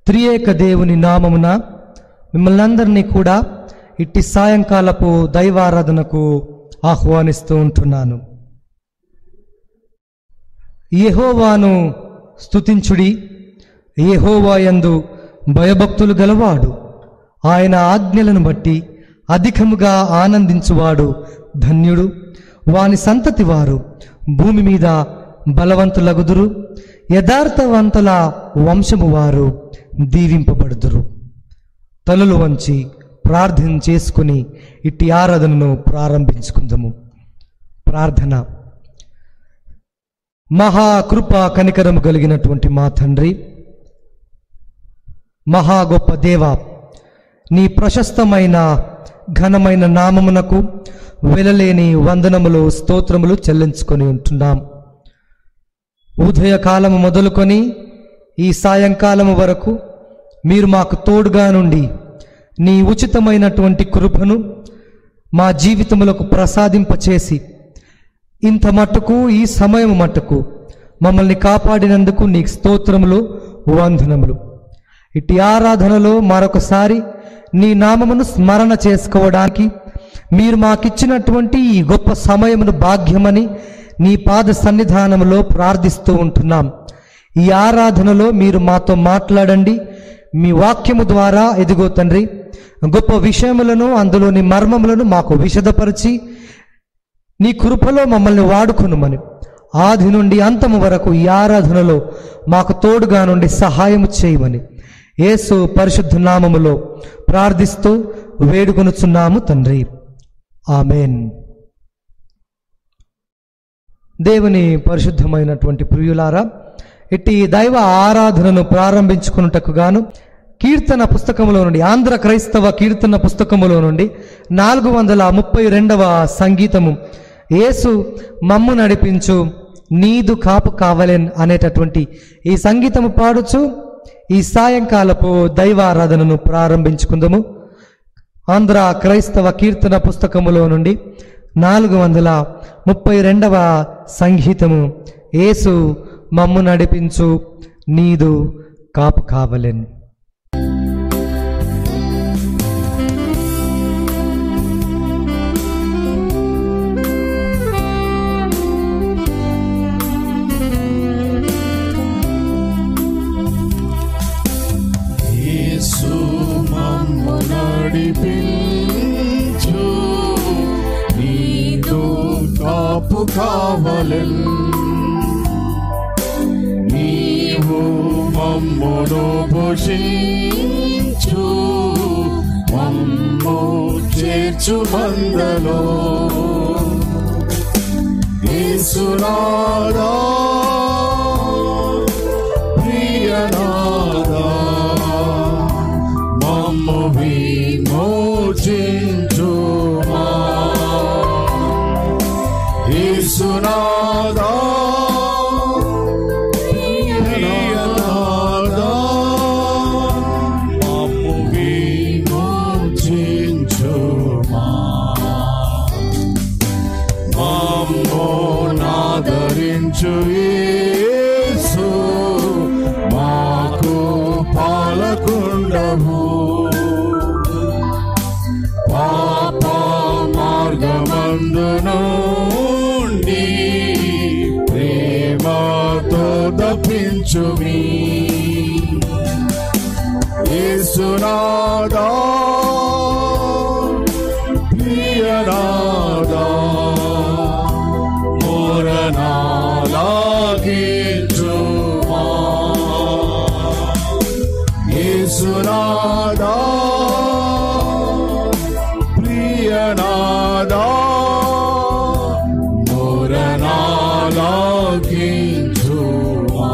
త్రియేక దేవుని నామమున మిమ్మల్ని అందరినీ కూడా ఇట్టి సాయంకాలపు దైవారాధనకు ఆహ్వానిస్తూ ఉంటున్నాను యెహోవాను స్తుతించుడి యెహోవాయందు భయభక్తులు గలవాడు ఆయన ఆజ్ఞలను బట్టి అధికముగా ఆనందించువాడు ధన్యుడు వాని సంతతి వారు భూమి మీద బలవంతులగుదురు యథార్థవంతుల వంశము వారు దీవింపబడుదురు తలలు వంచి ప్రార్థన చేసుకుని ఇట్టి ఆరాధనను ప్రారంభించుకుందాము ప్రార్థన మహా కృప కనికరము కలిగినటువంటి మా తండ్రి మహా గొప్ప దేవ నీ ప్రశస్తమైన ఘనమైన నామమునకు వెలలేని వందనములు స్తోత్రములు చెల్లించుకొని ఉంటున్నాం ఉదయకాలము మొదలుకొని ఈ సాయంకాలము వరకు మీరు మాకు తోడుగా నుండి నీ ఉచితమైనటువంటి కృపను మా జీవితములకు ప్రసాదింపచేసి ఇంత మట్టుకు ఈ సమయం మట్టుకు మమ్మల్ని కాపాడినందుకు నీకు స్తోత్రములు వందనములు ఇట్టి ఆరాధనలో మరొకసారి నీ నామమును స్మరణ చేసుకోవడానికి మీరు మాకిచ్చినటువంటి ఈ గొప్ప సమయమును భాగ్యమని నీ పాద సన్నిధానములో ప్రార్థిస్తూ ఉంటున్నాం ఈ ఆరాధనలో మీరు మాతో మాట్లాడండి మీ వాక్యము ద్వారా ఎదిగో తండ్రి గొప్ప విషయములను అందులోని మర్మములను మాకు విశదపరిచి నీ కృపలో మమ్మల్ని వాడుకొనుమని ఆది నుండి అంతము వరకు ఈ ఆరాధనలో మాకు తోడుగా నుండి సహాయము చేయమని యేసు పరిశుద్ధ నామములో ప్రార్థిస్తూ వేడుకొనుచున్నాము తండ్రి ఆమెన్ దేవుని పరిశుద్ధమైనటువంటి ప్రియులారా ఇట్టి దైవ ఆరాధనను ప్రారంభించుకున్నటకు గాను కీర్తన పుస్తకములో నుండి ఆంధ్ర క్రైస్తవ కీర్తన పుస్తకములో నుండి నాలుగు వందల ముప్పై రెండవ సంగీతము యేసు మమ్ము నడిపించు నీదు కాపు కావలెన్ అనేటటువంటి ఈ సంగీతము పాడుచు ఈ సాయంకాలపు దైవారాధనను ప్రారంభించుకుందాము ఆంధ్ర క్రైస్తవ కీర్తన పుస్తకములో నుండి నాలుగు వందల ముప్పై రెండవ సంగీతము యేసు మమ్ము నడిపించు నీదు కాపు కావలెన్ యేసు మమ్ము నడిపించు నీదు కాపు కావలెన్ నీవు మమ్మును పోషించు మమ్ము చేర్చు మందలో యేసునాదా ప్రియనాదా మమ్ము విమోచించుమా యేసునాదా ప్రియనాదా మమ్ము విమోచించుమా మమ్మోనాదరించు యేసు మాకు పాలకుండవు పాప మార్గమందు నుండి ప్రేమతో దప్పించుమి యేసునాదా ప్రియనాదా మోరనాలాగించుమా యేసునాదా ప్రియనాదా మోరనాలాగించుమా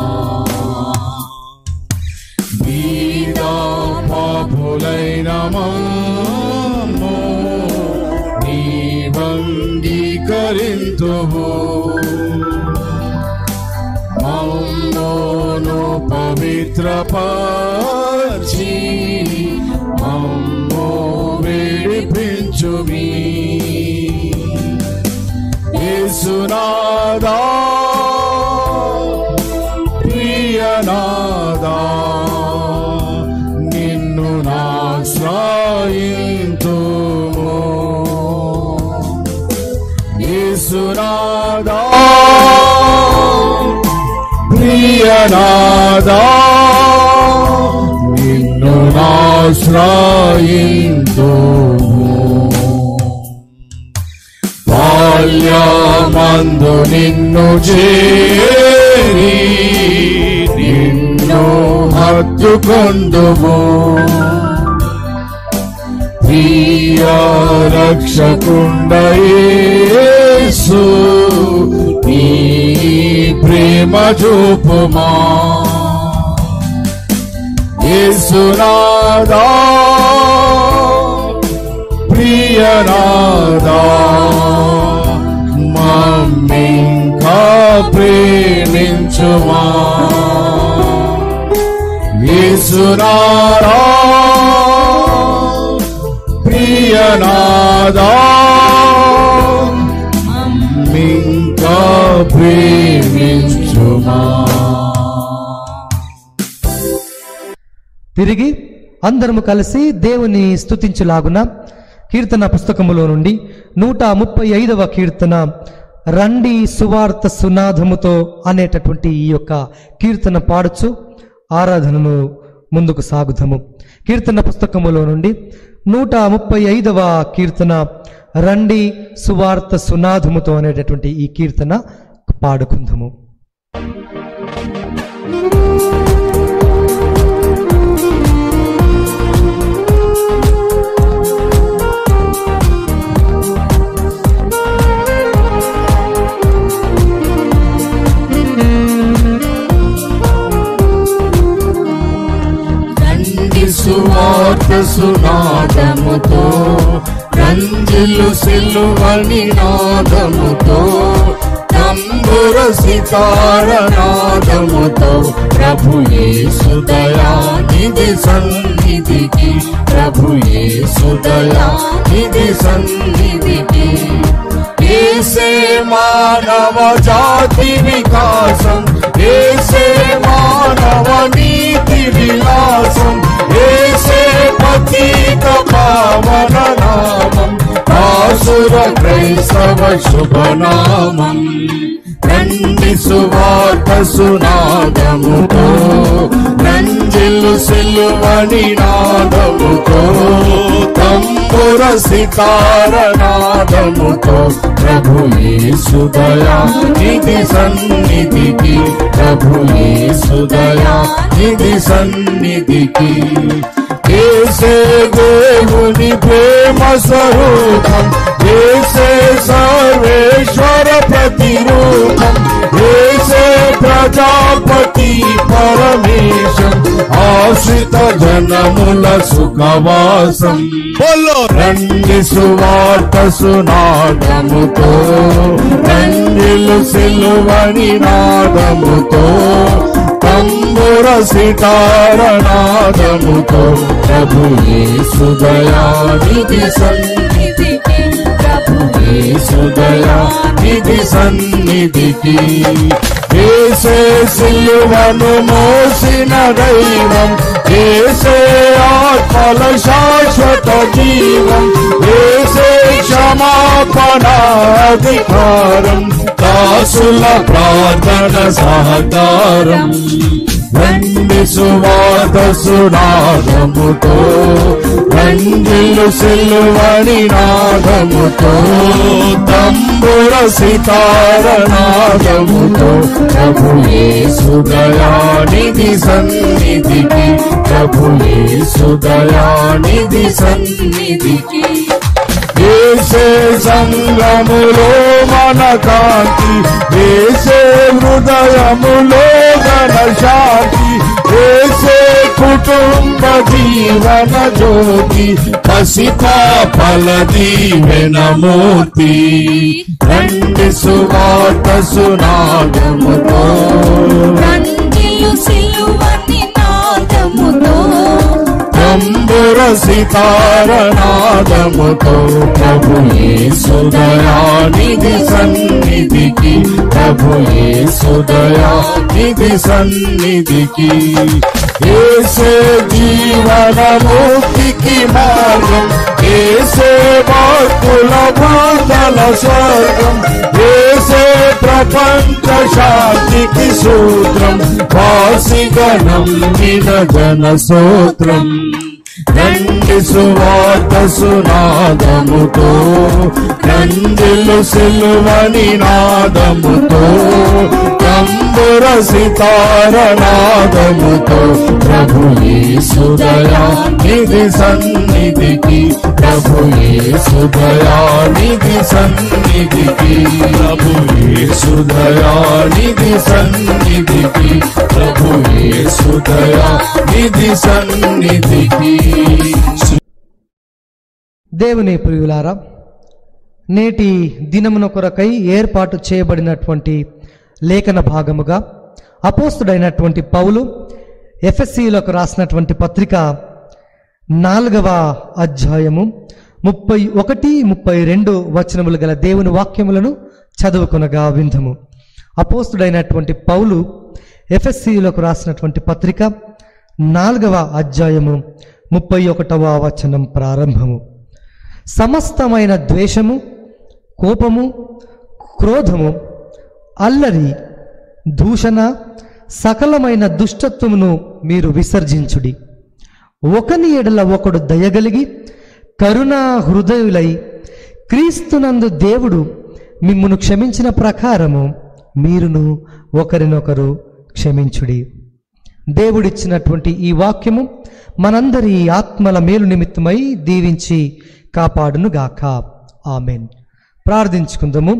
బీద పాపులైన మమ్ము నీవంగీకరింతువు మమ్మోను పవిత్ర పర్చి మమ్మో వేడిపించుమి యేసునాదా ప్రియనాదా ప్రియనాదా నిన్ను నాశ్రయిందు బాల్యమందు నిన్ను చేరి నిన్ను హత్తుకొందుము ప్రియ రక్షకుండయేసు నీ ప్రేమ చూపుమా యేసునాదా ప్రియనాదా మమ్మింకా ప్రేమించుమా యేసునాదా ప్రియనాదా మమ్మింకా ప్రేమించుమా తిరిగి అందరము కలిసి దేవుని స్తుతించులాగున కీర్తన పుస్తకములో నుండి నూట ముప్పై ఐదవ కీర్తన రండి సువార్త సునాదముతో అనేటటువంటి ఈ యొక్క కీర్తన పాడుచు ఆరాధనను ముందుకు సాగుదాము కీర్తన పుస్తకములో నుండి నూట ముప్పై ఐదవ కీర్తన రండి సువార్త సునాదముతో అనేటటువంటి ఈ కీర్తన పాడుకుందాము రండి సువార్త సునాదముతో రంజిల్లు సిల్లువని నాదముతో తంబుర సితార నాదముతో ప్రభు యేసు దయానిధి సన్నిధికి ప్రభు యేసు దయానిధి సన్నిధికి ఏసే మానవ జాతి వికాసం ఏసే మానవ నీతి విలాసం ఏసే పతిత పావన నామం ఆసుర క్రైస్తవ శుభనామం రండి సువార్త సునాదముతో రంజిల్లు సిల్లువని నాదముతో తంబుర సితార నాదముతో ప్రభు యేసు దయా నిధి సన్నిధికి ప్రభు యేసు దయా నిధి సన్నిధికి ఏసే దేవుని ప్రేమ స్వరూపం ఏసే సర్వేశ్వర ప్రతిరూపం ఏసే ప్రజాపతి పరమేశం ఆశ్రిత జనముల సుఖవాసం రండి సువార్త సునాదముతో రంజిలు సిలువని నాదముతో తంబుర సితార నాదముతో ప్రభు యేసు దయానిధి సన్నిధికి ప్రభు యేసు దయానిధి సన్నిధికి ఏసే సిలువను మోసిన దైవం ఏసే ఆత్మల శాశ్వత జీవం ఏసే క్షమాపణ అధికారం దాసుల ప్రార్థన సహకారం రండి సువాత సునాదముతో రంజిల్లు సిల్లువని నాదముతో తంబుర సితార నాదముతో ప్రభు యేసు దయానిధి సన్నిధికి ప్రభు యేసు దయానిధి సన్నిధికి ఏసే సంగములో మన కాంతి ఏసే హృదయములో గణ శాంతి ఏసే కుటుంబ జీవన జ్యోతి పసిపాపల దీవెనమూర్తి రండి సువాత సునాదముతో రంగిలు సిలువని నాదముతో తంబుర సితార నాదముతో ప్రభు యేసు దయానిధి సన్నిధికి ప్రభు యేసు దయానిధి సన్నిధికి ఏసే జీవన ముక్తికి మార్గం ఏసే భక్తుల భూత గల స్వర్గం వేసే ప్రపంచ శాంతికి సూత్రం వాసిగణం విన జన సూత్రం రండి సువార్త సునాదముతో రంజిలు సిలువని నాదముతో తంబుర సితార నాదముతో ప్రభు సుదయా నిధి సన్నిధికి ప్రభు సుదయా నిధి సన్నిధికి ప్రభు సుదయా నిధి సన్నిధికి ప్రభు సుదయా నిధి సన్నిధికి దేవుని ప్రియులారా నేటి దినమున కొరకై ఏర్పాటు చేయబడినటువంటి లేఖన భాగముగా అపోస్తుడైనటువంటి పౌలు ఎఫ్ఎస్సిలకు రాసినటువంటి పత్రిక నాలుగవ అధ్యాయము ముప్పై ఒకటి ముప్పై రెండు వచనములు గల దేవుని వాక్యములను చదువుకొనగా వింధము అపోస్తుడైనటువంటి పౌలు ఎఫ్ఎస్సిలకు రాసినటువంటి పత్రిక నాలుగవ అధ్యాయము ముప్పై ఒకటవ వచనం ప్రారంభము సమస్తమైన ద్వేషము కోపము క్రోధము అల్లరి దూషణ సకలమైన దుష్టత్వమును మీరు విసర్జించుడి ఒకని ఎడల ఒకడు దయగలిగి కరుణా హృదయులై క్రీస్తునందు దేవుడు మిమ్మును క్షమించిన ప్రకారము మీరును ఒకరినొకరు క్షమించుడి దేవుడిచ్చినటువంటి ఈ వాక్యము మనందరి ఆత్మల మేలు నిమిత్తమై దీవించి కాపాడునుగాక ఆమెన్ ప్రార్థించుకుందాము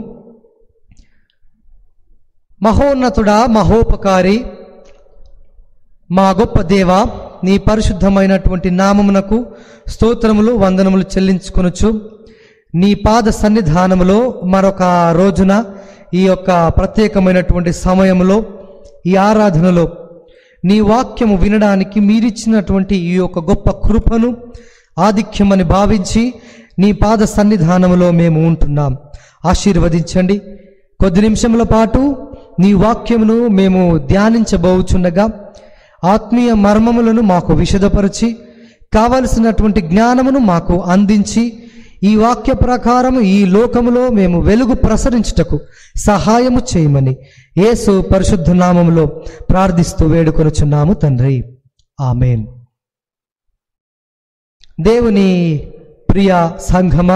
మహోన్నతుడా మహోపకారి మా గొప్ప దేవ నీ పరిశుద్ధమైనటువంటి నామమునకు స్తోత్రములు వందనములు చెల్లించుకొనుచు నీ పాద సన్నిధానములో మరొక రోజున ఈ యొక్క ప్రత్యేకమైనటువంటి సమయంలో ఈ ఆరాధనలో నీ వాక్యము వినడానికి మీరిచ్చినటువంటి ఈ యొక్క గొప్ప కృపను ఆధిక్యమని భావించి నీ పాద సన్నిధానములో మేము ఉంటున్నాం ఆశీర్వదించండి కొద్ది నిమిషముల పాటు నీ వాక్యమును మేము ధ్యానించబోచుండగా ఆత్మీయ మర్మములను మాకు విషదపరిచి కావలసినటువంటి జ్ఞానమును మాకు అందించి ఈ వాక్య ప్రకారం ఈ లోకములో మేము వెలుగు ప్రసరించుటకు సహాయము చేయమని యేసు పరిశుద్ధ నామములో ప్రార్థిస్తూ వేడుకొనుచున్నాము తండ్రి ఆమెన్ దేవుని ప్రియ సంఘమా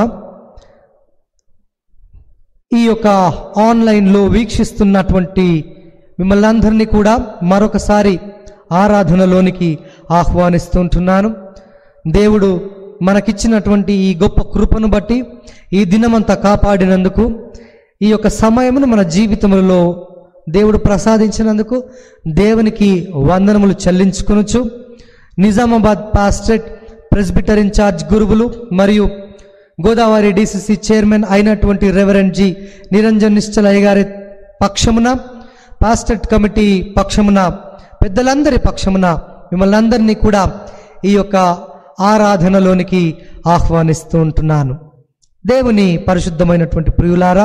ఈ యొక్క ఆన్లైన్లో వీక్షిస్తున్నటువంటి మిమ్మల్ని అందరినీ కూడా మరొకసారి ఆరాధనలోనికి ఆహ్వానిస్తుంటున్నాను దేవుడు మనకిచ్చినటువంటి ఈ గొప్ప కృపను బట్టి ఈ దినమంతా కాపాడినందుకు ఈ యొక్క సమయమును మన జీవితములలో దేవుడు ప్రసాదించినందుకు దేవునికి వందనములు చెల్లించుకొనొచ్చు నిజామాబాద్ పాస్టెట్ ప్రెస్బిటర్ ఇన్ఛార్జ్ గురువులు మరియు గోదావరి డిసిసి చైర్మన్ అయినటువంటి రెవరెండ్ జి నిరంజన్ నిశ్చలయ్య గారి పక్షమున పాస్టెట్ కమిటీ పక్షమున పెద్దలందరి పక్షమున మిమ్మల్ని అందరినీ కూడా ఈ యొక్క ఆరాధనలోనికి ఆహ్వానిస్తూ ఉంటున్నాను దేవుని పరిశుద్ధమైనటువంటి ప్రియులారా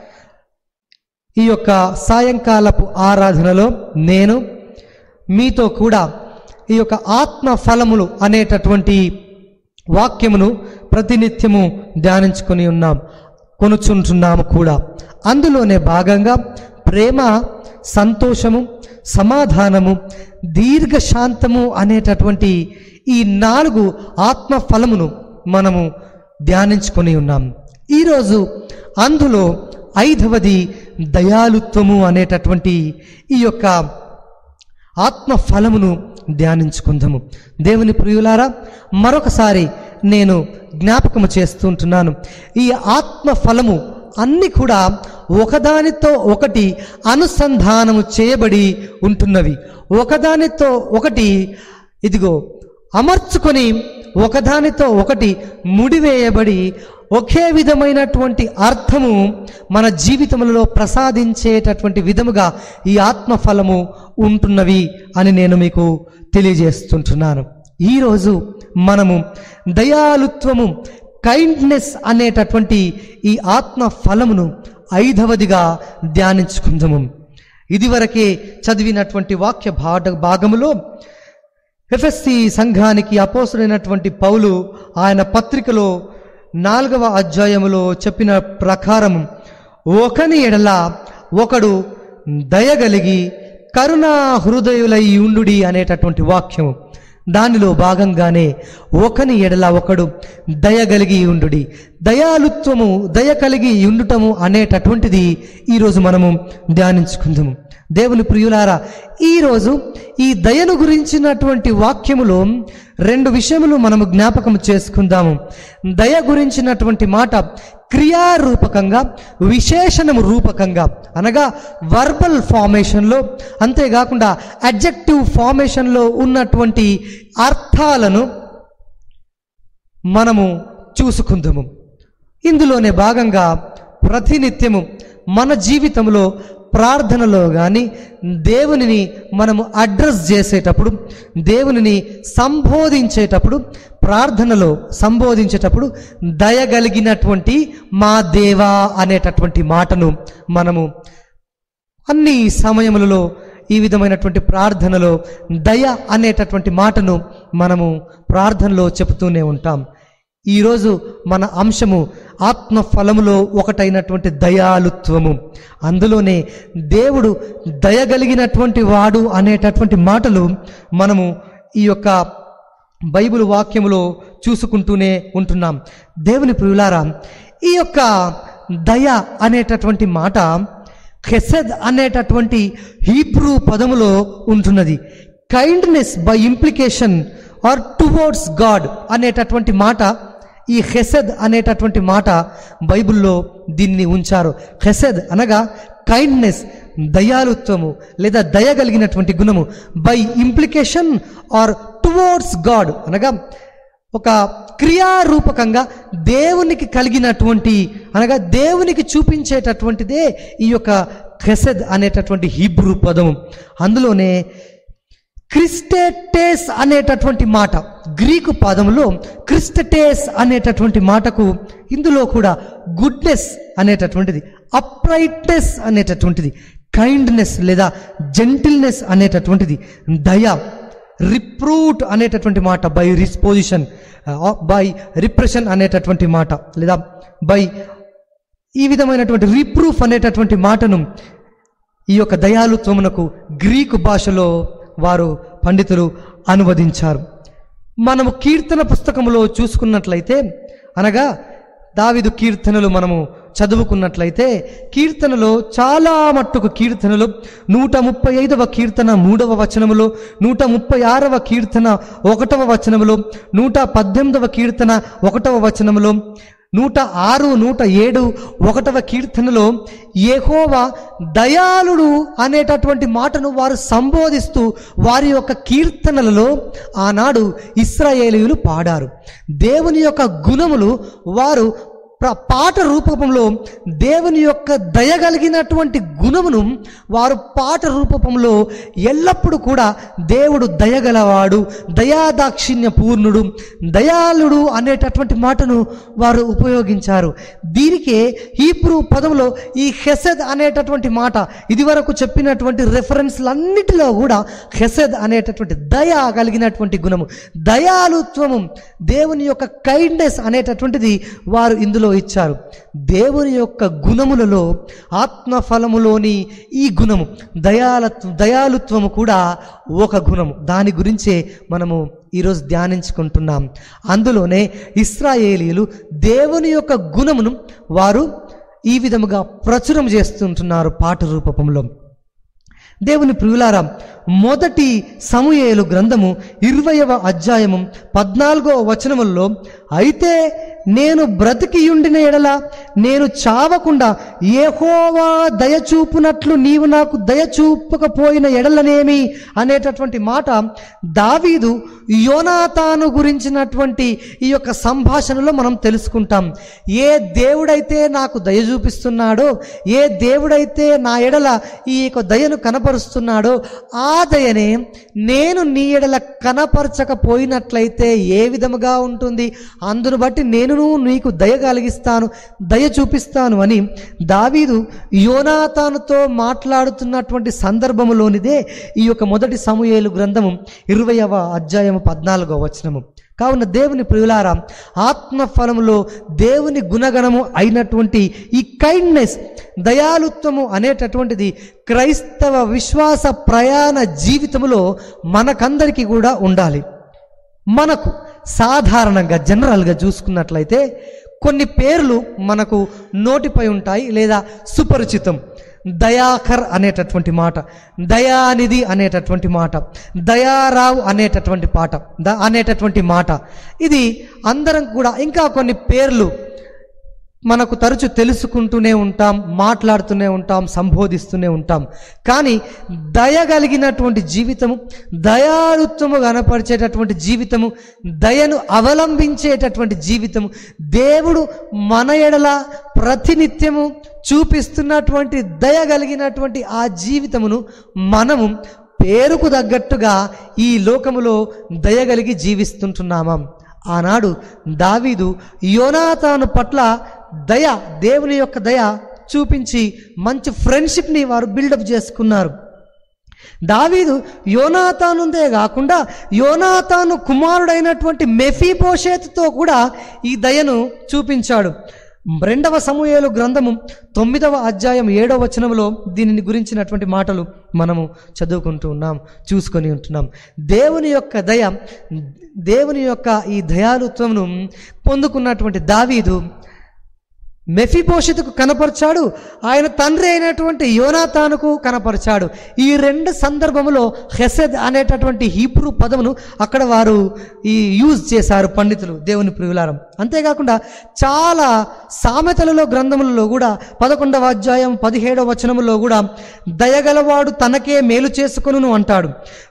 ఈ యొక్క సాయంకాలపు ఆరాధనలో నేను మీతో కూడా ఈ యొక్క ఆత్మ ఫలములు అనేటటువంటి వాక్యమును ప్రతినిత్యము ధ్యానించుకొని ఉన్నాం కొనుచుంటున్నాము కూడా అందులోనే భాగంగా ప్రేమ సంతోషము సమాధానము దీర్ఘశాంతము అనేటటువంటి ఈ నాలుగు ఆత్మ ఫలమును మనము ధ్యానించుకొని ఉన్నాం ఈరోజు అందులో ఐదవది దయాలుత్వము అనేటటువంటి ఈ యొక్క ఆత్మ ఫలమును ధ్యానించుకుందాము దేవుని ప్రియులారా మరొకసారి నేను జ్ఞాపకము చేస్తుంటున్నాను ఈ ఆత్మ ఫలము అన్ని కూడా ఒకదానితో ఒకటి అనుసంధానము చేయబడి ఉంటున్నవి ఒకదానితో ఒకటి ఇదిగో అమర్చుకొని ఒకదానితో ఒకటి ముడివేయబడి ఒకే విధమైనటువంటి అర్థము మన జీవితములలో ప్రసాదించేటటువంటి విధముగా ఈ ఆత్మఫలము ఉంటున్నవి అని నేను మీకు తెలియజేస్తుంటున్నాను ఈరోజు మనము దయాలుత్వము కైండ్నెస్ అనేటటువంటి ఈ ఆత్మ ఫలమును ఐదవదిగా ధ్యానించుకుందాము ఇదివరకే చదివినటువంటి వాక్య భాగ భాగములో ఎఫ్ఎస్సి సంఘానికి అపోసుడైనటువంటి పౌలు ఆయన పత్రికలో నాలుగవ అధ్యాయములో చెప్పిన ప్రకారం ఒకని ఎడల ఒకడు దయగలిగి కరుణా హృదయులై ఉండుడి అనేటటువంటి వాక్యము దానిలో భాగంగానే ఒకని ఎడల ఒకడు దయగలిగి ఉండుడి దయాలుత్వము దయ కలిగి ఉండుటము అనేటటువంటిది ఈరోజు మనము ధ్యానించుకుందాము దేవుని ప్రియులారా ఈరోజు ఈ దయను గురించినటువంటి వాక్యములో రెండు విషయములు మనము జ్ఞాపకం చేసుకుందాము దయ గురించినటువంటి మాట క్రియారూపకంగా విశేషణము రూపకంగా అనగా వర్బల్ ఫార్మేషన్లో అంతేకాకుండా అడ్జెక్టివ్ ఫార్మేషన్లో ఉన్నటువంటి అర్థాలను మనము చూసుకుందాము ఇందులోనే భాగంగా ప్రతినిత్యము మన జీవితంలో ప్రార్థనలో కానీ దేవునిని మనము అడ్రస్ చేసేటప్పుడు దేవునిని సంబోధించేటప్పుడు ప్రార్థనలో సంబోధించేటప్పుడు దయగలిగినటువంటి మా దేవా అనేటటువంటి మాటను మనము అన్ని సమయములలో ఈ విధమైనటువంటి ప్రార్థనలో దయ అనేటటువంటి మాటను మనము ప్రార్థనలో చెబుతూనే ఉంటాం ఈరోజు మన అంశము ఆత్మ ఫలములో ఒకటైనటువంటి దయాలుత్వము అందులోనే దేవుడు దయగలిగినటువంటి వాడు అనేటటువంటి మాటలు మనము ఈ యొక్క బైబిల్ వాక్యములో చూసుకుంటూనే ఉంటున్నాం దేవుని ప్రియులారా ఈ యొక్క దయ అనేటటువంటి మాట ఖెసెద్ అనేటటువంటి హీబ్రూ పదములో ఉంటున్నది kindness by implication or towards God అనేటటువంటి మాట ఈ హెసెద్ అనేటటువంటి మాట బైబిల్లో దీన్ని ఉంచారు హెసెద్ అనగా కైండ్నెస్ దయాలుత్వము లేదా దయ కలిగినటువంటి గుణము by implication or towards God అనగా ఒక క్రియారూపకంగా దేవునికి కలిగినటువంటి అనగా దేవునికి చూపించేటటువంటిదే ఈ యొక్క ఖెసెద్ అనేటటువంటి హీబ్రూ పదము అందులోనే క్రిస్టెటేస్ అనేటటువంటి మాట గ్రీకు పదంలో క్రిస్టటేస్ అనేటటువంటి మాటకు ఇందులో కూడా గుడ్నెస్ అనేటటువంటిది అప్రైట్నెస్ అనేటటువంటిది కైండ్నెస్ లేదా జెంటిల్నెస్ అనేటటువంటిది దయ రిప్రూట్ అనేటటువంటి మాట బై రిస్పోజిషన్ బై రిప్రెషన్ అనేటటువంటి మాట లేదా బై ఈ విధమైనటువంటి రిప్రూఫ్ అనేటటువంటి మాటను ఈ యొక్క దయాలుత్వమునకు గ్రీకు భాషలో వారు పండితులు అనువదించారు మనము కీర్తన పుస్తకములో చూసుకున్నట్లయితే అనగా దావిదు కీర్తనలు మనము చదువుకున్నట్లయితే కీర్తనలో చాలా మట్టుకు కీర్తనలు నూట ముప్పై ఐదవ కీర్తన మూడవ వచనములో నూట ముప్పై ఆరవ కీర్తన ఒకటవ వచనములో నూట పద్దెనిమిదవ కీర్తన ఒకటవ వచనములో నూట ఆరు నూట ఏడు ఒకటవ కీర్తనలో ఏహోవా దయాళుడు అనేటటువంటి మాటను వారు సంబోధిస్తూ వారి యొక్క కీర్తనలలో ఆనాడు ఇస్రాయేలీయులు పాడారు దేవుని యొక్క గుణములు వారు ప్ర- పాట రూపంలో దేవుని యొక్క దయగలిగినటువంటి గుణమును వారు పాట రూపంలో ఎల్లప్పుడూ కూడా దేవుడు దయగలవాడు దయాదాక్షిణ్య పూర్ణుడు దయాళుడు అనేటటువంటి మాటను వారు ఉపయోగించారు దీనికే హీబ్రూ పదంలో ఈ హెసెద్ అనేటటువంటి మాట ఇదివరకు చెప్పినటువంటి రెఫరెన్స్లన్నిటిలో కూడా హెసెద్ అనేటటువంటి దయ కలిగినటువంటి గుణము దయాలుత్వము దేవుని యొక్క కైండ్నెస్ అనేటటువంటిది వారు ఇందులో ఇచ్చారు దేవుని యొక్క గుణములలో ఆత్మఫలములోని ఈ గుణము దయాలత్వ దయాలుత్వము కూడా ఒక గుణము దాని గురించే మనము ఈరోజు ధ్యానించుకుంటున్నాం అందులోనే ఇస్రాయేలీలు దేవుని యొక్క గుణమును వారు ఈ విధముగా ప్రచురం చేస్తుంటున్నారు పాట రూపంలో దేవుని ప్రియులారా మొదటి సమూయేలు గ్రంథము ఇరవయవ అధ్యాయము పద్నాలుగో వచనముల్లో అయితే నేను బ్రతికియుండిన ఎడల నేను చావకుండా ఏహోవా దయచూపునట్లు నీవు నాకు దయచూపకపోయిన ఎడలనేమి అనేటటువంటి మాట దావీదు యోనాతాను గురించినటువంటి ఈ యొక్క సంభాషణలో మనం తెలుసుకుంటాం ఏ దేవుడైతే నాకు దయ చూపిస్తున్నాడో ఏ దేవుడైతే నా ఎడల ఈ యొక్క దయను కనపరుస్తున్నాడో ఆ దయనే నేను నీ ఎడల కనపరచకపోయినట్లయితే ఏ విధముగా ఉంటుంది అందును బట్టి నేనును నీకు దయ కలిగిస్తాను దయ చూపిస్తాను అని దావీదు యోనాతానుతో మాట్లాడుతున్నటువంటి సందర్భములోనిదే ఈ యొక్క మొదటి సమూయేలు గ్రంథము ఇరవయవ అధ్యాయము పద్నాలుగో వచనము కావున దేవుని ప్రియులారా ఆత్మఫలములో దేవుని గుణగణము అయినటువంటి ఈ కైండ్నెస్ దయాలుత్వము అనేటటువంటిది క్రైస్తవ విశ్వాస ప్రయాణ జీవితములో మనకందరికీ కూడా ఉండాలి మనకు సాధారణంగా జనరల్గా చూసుకున్నట్లయితే కొన్ని పేర్లు మనకు నోటిపై ఉంటాయి లేదా సుపరిచితం దయాకర్ అనేటటువంటి మాట దయానిధి అనేటటువంటి మాట దయారావు అనేటటువంటి పాట ద అనేటటువంటి మాట ఇది అందరం కూడా ఇంకా కొన్ని పేర్లు మనకు తరచు తెలుసుకుంటూనే ఉంటాం మాట్లాడుతూనే ఉంటాం సంబోధిస్తూనే ఉంటాం కానీ దయ కలిగినటువంటి జీవితము దయాళుత్వము కనపరిచేటటువంటి జీవితము దయను అవలంబించేటటువంటి జీవితము దేవుడు మన ఎడల ప్రతినిత్యము చూపిస్తున్నటువంటి దయ కలిగినటువంటి ఆ జీవితమును మనము పేరుకు తగ్గట్టుగా ఈ లోకములో దయగలిగి జీవిస్తుంటున్నామా ఆనాడు దావీదు యోనాతాను పట్ల దయ దేవుని యొక్క దయ చూపించి మంచి ఫ్రెండ్షిప్ని వారు బిల్డప్ చేసుకున్నారు దావీదు యోనాతానుందే కాకుండా యోనాతాను కుమారుడైనటువంటి మెఫీబోషేతుతో కూడా ఈ దయను చూపించాడు రెండవ సమూహేలు గ్రంథము తొమ్మిదవ అధ్యాయం ఏడవ వచనంలో దీనిని గురించినటువంటి మాటలు మనము చదువుకుంటూ ఉన్నాం చూసుకొని ఉంటున్నాం దేవుని యొక్క దయ దేవుని యొక్క ఈ దయాలుత్వమును పొందుకున్నటువంటి దావీదు మెఫిపోషితుకు కనపరిచాడు ఆయన తండ్రి అయినటువంటి యోనాతానుకు కనపరిచాడు ఈ రెండు సందర్భములో హెసెద్ అనేటటువంటి హీబ్రూ పదమును అక్కడ వారు ఈ యూజ్ చేశారు పండితులు దేవుని ప్రియులారం అంతేకాకుండా చాలా సామెతలలో గ్రంథములలో కూడా పదకొండవ అధ్యాయం పదిహేడవ వచనములో కూడా దయగలవాడు తనకే మేలు చేసుకొనును అంటాడు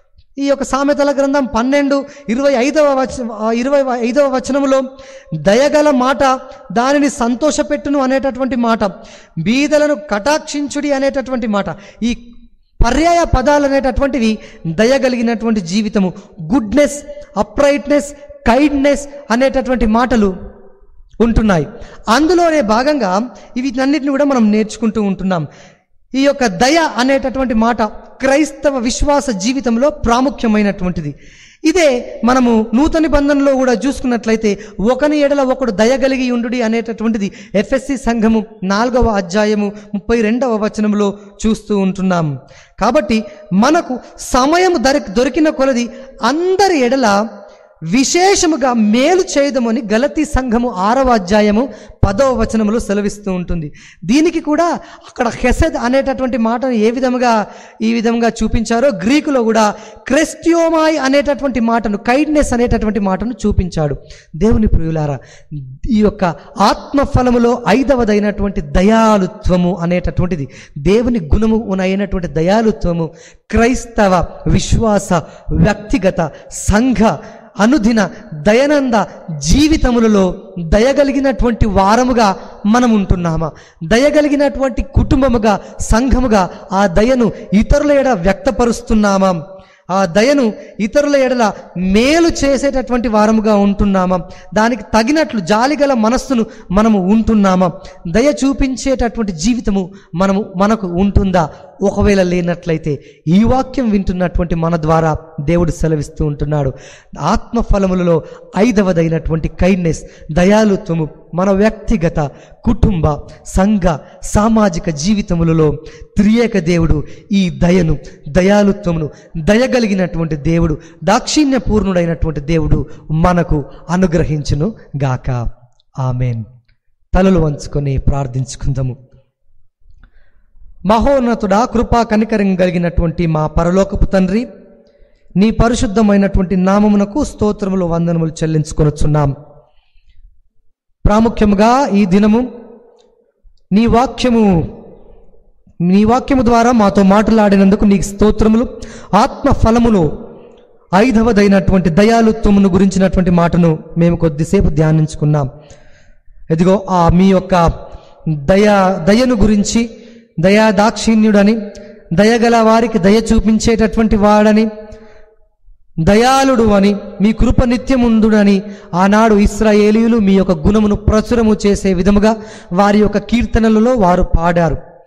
ఈ యొక్క సామెతల గ్రంథం పన్నెండు ఇరవై ఐదవ వచ ఇరవై ఐదవ వచనములో దయగల మాట దానిని సంతోషపెట్టును అనేటటువంటి మాట బీదలను కటాక్షించుడి అనేటటువంటి మాట ఈ పర్యాయ పదాలు అనేటటువంటివి దయగలిగినటువంటి జీవితము గుడ్నెస్ అప్రైట్నెస్ కైండ్నెస్ అనేటటువంటి మాటలు ఉంటున్నాయి అందులోనే భాగంగా వీటన్నిటిని కూడా మనం నేర్చుకుంటూ ఉంటున్నాం ఈ యొక్క దయ అనేటటువంటి మాట క్రైస్తవ విశ్వాస జీవితంలో ప్రాముఖ్యమైనటువంటిది ఇదే మనము నూతన నిబంధనలో కూడా చూసుకున్నట్లయితే ఒకని ఎడల ఒకడు దయగలిగి ఉండుడి అనేటటువంటిది ఎఫ్ఎస్సి సంఘము నాలుగవ అధ్యాయము ముప్పై రెండవ వచనంలో చూస్తూ ఉంటున్నాం కాబట్టి మనకు సమయం దొరి దొరికిన కొలది అందరి ఎడల విశేషముగా మేలు చేయదమని గలతీ సంఘము ఆరవ అధ్యాయము పదవ వచనములో సెలవిస్తూ ఉంటుంది దీనికి కూడా అక్కడ హెసెద్ అనేటటువంటి మాటను ఏ విధముగా ఈ విధంగా చూపించారో గ్రీకులో కూడా క్రెస్టియోమాయ్ అనేటటువంటి మాటను కైండ్నెస్ అనేటటువంటి మాటను చూపించాడు దేవుని ప్రియులారా ఈ యొక్క ఆత్మఫలములో ఐదవదైనటువంటి దయాలుత్వము అనేటటువంటిది దేవుని గుణము అయినటువంటి దయాలుత్వము క్రైస్తవ విశ్వాస వ్యక్తిగత సంఘ అనుదిన దయనంద జీవితములలో దయగలిగినటువంటి వారముగా మనం ఉంటున్నామా దయగలిగినటువంటి కుటుంబముగా సంఘముగా ఆ దయను ఇతరుల ఎడ వ్యక్తపరుస్తున్నామా ఆ దయను ఇతరుల ఎడల మేలు చేసేటటువంటి వారముగా ఉంటున్నామా దానికి తగినట్లు జాలిగల మనస్సును మనము ఉంటున్నామా దయ చూపించేటటువంటి జీవితము మనము మనకు ఉంటుందా ఒకవేళ లేనట్లయితే ఈ వాక్యం వింటున్నటువంటి మన ద్వారా దేవుడు సెలవిస్తూ ఉంటున్నాడు ఆత్మఫలములలో ఐదవదైనటువంటి కైండ్నెస్ దయాలుత్వము మన వ్యక్తిగత కుటుంబ సంఘ సామాజిక జీవితములలో త్రియేక దేవుడు ఈ దయను దయాలుత్వమును దయగలిగినటువంటి దేవుడు దాక్షిణ్యపూర్ణుడైనటువంటి దేవుడు మనకు అనుగ్రహించును గాక ఆమెన్ తలలు వంచుకొని ప్రార్థించుకుందాము మహోన్నతుడా కృపా కనికరం కలిగినటువంటి మా పరలోకపు తండ్రి నీ పరిశుద్ధమైనటువంటి నామమునకు స్తోత్రములు వందనములు చెల్లించుకొనుచున్నాం ప్రాముఖ్యముగా ఈ దినము నీ వాక్యము నీ వాక్యము ద్వారా మాతో మాట్లాడినందుకు నీకు స్తోత్రములు ఆత్మ ఫలములు ఐదవదైనటువంటి దయాలుత్వమును గురించినటువంటి మాటను మేము కొద్దిసేపు ధ్యానించుకున్నాం ఇదిగో ఆ మీ యొక్క దయా దయను గురించి దయా దాక్షిణ్యుడని దయగల వారికి దయ చూపించేటటువంటి వాడని దయాళుడు అని మీ కృప నిత్యముందుడని ఆనాడు ఇస్రాయేలీయులు మీ యొక్క గుణమును ప్రచురము చేసే విధముగా వారి యొక్క కీర్తనలలో వారు పాడారు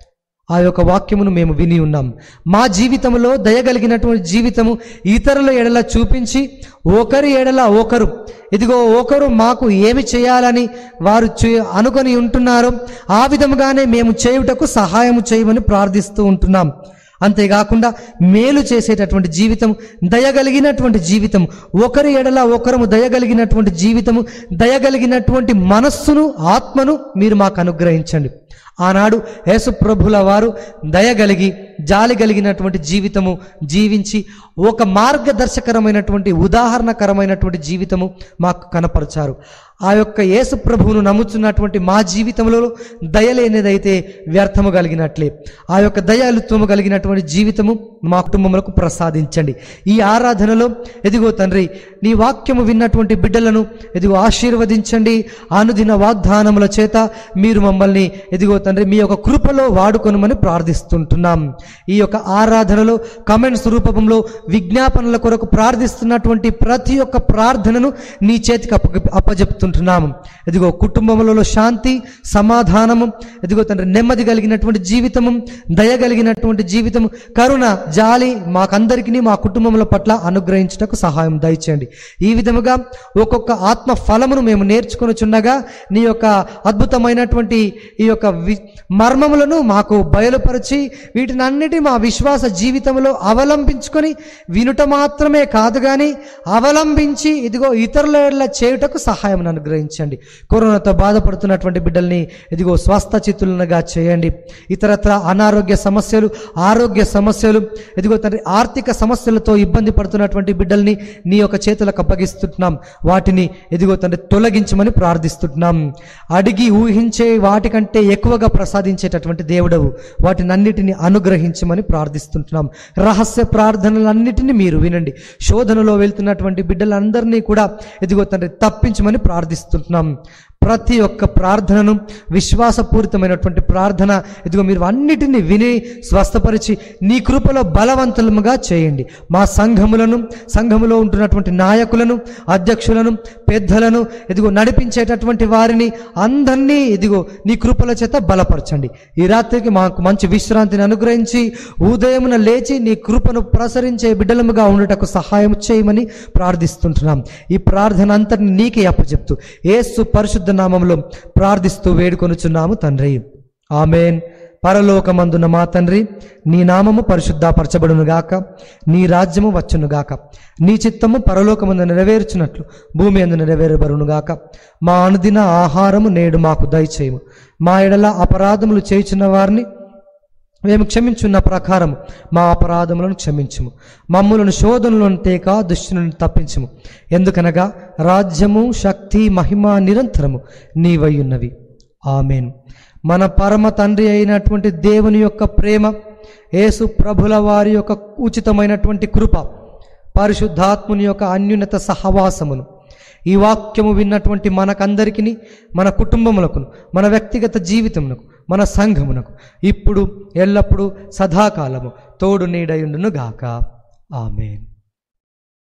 ఆ యొక్క వాక్యమును మేము విని ఉన్నాం మా జీవితంలో దయగలిగినటువంటి జీవితము ఇతరుల ఎడల చూపించి ఒకరి ఎడల ఒకరు ఇదిగో ఒకరు మాకు ఏమి చేయాలని వారు చే- అనుకొని ఉంటున్నారో ఆ విధముగానే మేము చేయుటకు సహాయము చేయమని ప్రార్థిస్తూ ఉంటున్నాం అంతేకాకుండా మేలు చేసేటటువంటి జీవితం దయగలిగినటువంటి జీవితం ఒకరి ఎడల ఒకరము దయగలిగినటువంటి జీవితము దయగలిగినటువంటి మనస్సును ఆత్మను మీరు మాకు అనుగ్రహించండి ఆనాడు యేసు ప్రభుల వారు దయగలిగి జాలి కలిగినటువంటి జీవితము జీవించి ఒక మార్గదర్శకరమైనటువంటి ఉదాహరణకరమైనటువంటి జీవితము మాకు కనపరిచారు ఆ యొక్క యేసు ప్రభువును నమ్ముతున్నటువంటి మా జీవితంలో దయలేనిదైతే వ్యర్థము కలిగినట్లే ఆ యొక్క దయాలుత్వము కలిగినటువంటి జీవితము మా కుటుంబములకు ప్రసాదించండి ఈ ఆరాధనలో ఎదిగో తండ్రి నీ వాక్యము విన్నటువంటి బిడ్డలను ఎదిగో ఆశీర్వదించండి అనుదిన వాగ్దానముల చేత మీరు మమ్మల్ని ఎదిగో తండ్రి మీ యొక్క కృపలో వాడుకొనమని ప్రార్థిస్తుంటున్నాం ఈ యొక్క ఆరాధనలో కమెంట్స్ రూపంలో విజ్ఞాపనల కొరకు ప్రార్థిస్తున్నటువంటి ప్రతి ఒక్క ప్రార్థనను నీ చేతికి అప్ప అప్పజెప్తుంటున్నాము ఇదిగో కుటుంబములలో శాంతి సమాధానము ఇదిగో తండ్రి నెమ్మది కలిగినటువంటి జీవితము దయ కలిగినటువంటి జీవితము కరుణ జాలి మాకందరికీ మా కుటుంబముల పట్ల అనుగ్రహించుటకు సహాయం దయచేయండి ఈ విధముగా ఒక్కొక్క ఆత్మ ఫలమును మేము నేర్చుకొనుచుండగా నీ యొక్క అద్భుతమైనటువంటి ఈ యొక్క వి మర్మములను మాకు బయలుపరిచి వీటిని అన్నిటి మా విశ్వాస జీవితంలో అవలంబించుకొని వినుట మాత్రమే కాదు కానీ అవలంబించి ఇదిగో ఇతరుల ఎడల చేయుటకు సహాయం అనుగ్రహించండి కరోనాతో బాధపడుతున్నటువంటి బిడ్డల్ని ఇదిగో స్వస్థ చిత్తులనుగా చేయండి ఇతరత్ర అనారోగ్య సమస్యలు ఆరోగ్య సమస్యలు ఇదిగో తండ్రి ఆర్థిక సమస్యలతో ఇబ్బంది పడుతున్నటువంటి బిడ్డల్ని నీ యొక్క చేతులకు అప్పగిస్తున్నాం వాటిని ఎదిగో తండ్రి తొలగించమని ప్రార్థిస్తున్నాం అడిగి ఊహించే వాటికంటే ఎక్కువగా ప్రసాదించేటటువంటి దేవుడవు వాటిని అన్నిటిని అనుగ్రహించమని ప్రార్థిస్తుంటున్నాం రహస్య ప్రార్థనలన్నిటిని మీరు వినండి శోధనలో వెళ్తున్నటువంటి బిడ్డలందరినీ కూడా ఎదిగో తండ్రి తప్పించమని ప్రార్థిస్తుంటున్నాం ప్రతి ఒక్క ప్రార్థనను విశ్వాసపూరితమైనటువంటి ప్రార్థన ఇదిగో మీరు అన్నిటిని విని స్వస్థపరిచి నీ కృపలో బలవంతులముగా చేయండి మా సంఘములను సంఘములో ఉంటున్నటువంటి నాయకులను అధ్యక్షులను పెద్దలను ఇదిగో నడిపించేటటువంటి వారిని అందరినీ ఇదిగో నీ కృపల చేత బలపరచండి ఈ రాత్రికి మాకు మంచి విశ్రాంతిని అనుగ్రహించి ఉదయమున లేచి నీ కృపను ప్రసరించే బిడ్డలముగా ఉండటకు సహాయం చేయమని ప్రార్థిస్తుంటున్నాం ఈ ప్రార్థన అంతటిని నీకే అప్పచెప్తూ ఏసు పరిశుద్ధ నామంలో ప్రార్థిస్తూ వేడుకొనుచున్నాము తండ్రి ఆమెన్ పరలోకమందున్న మా తండ్రి నీ నామము పరిశుద్ధపరచబడునుగాక నీ రాజ్యము వచ్చునుగాక నీ చిత్తము పరలోకమందు నెరవేర్చున్నట్లు భూమి అందు నెరవేరబరునుగాక మా అనుదిన ఆహారము నేడు మాకు దయచేయము మా ఎడల అపరాధములు చేయుచున్న వారిని మేము క్షమించున్న ప్రకారం మా అపరాధములను క్షమించుము మమ్ములను శోధనలను తేక దుష్టులను తప్పించుము ఎందుకనగా రాజ్యము శక్తి మహిమ నిరంతరము నీవయ్యున్నవి ఆమెన్ మన పరమ తండ్రి అయినటువంటి దేవుని యొక్క ప్రేమ యేసు ప్రభుల వారి యొక్క ఉచితమైనటువంటి కృప పరిశుద్ధాత్ముని యొక్క అన్యున్నత సహవాసమును ఈ వాక్యము విన్నటువంటి మనకందరికీ మన కుటుంబములకు మన వ్యక్తిగత జీవితమునకు మన సంఘమునకు ఇప్పుడు ఎల్లప్పుడూ సదాకాలము తోడు నీడయుండును గాక ఆమెన్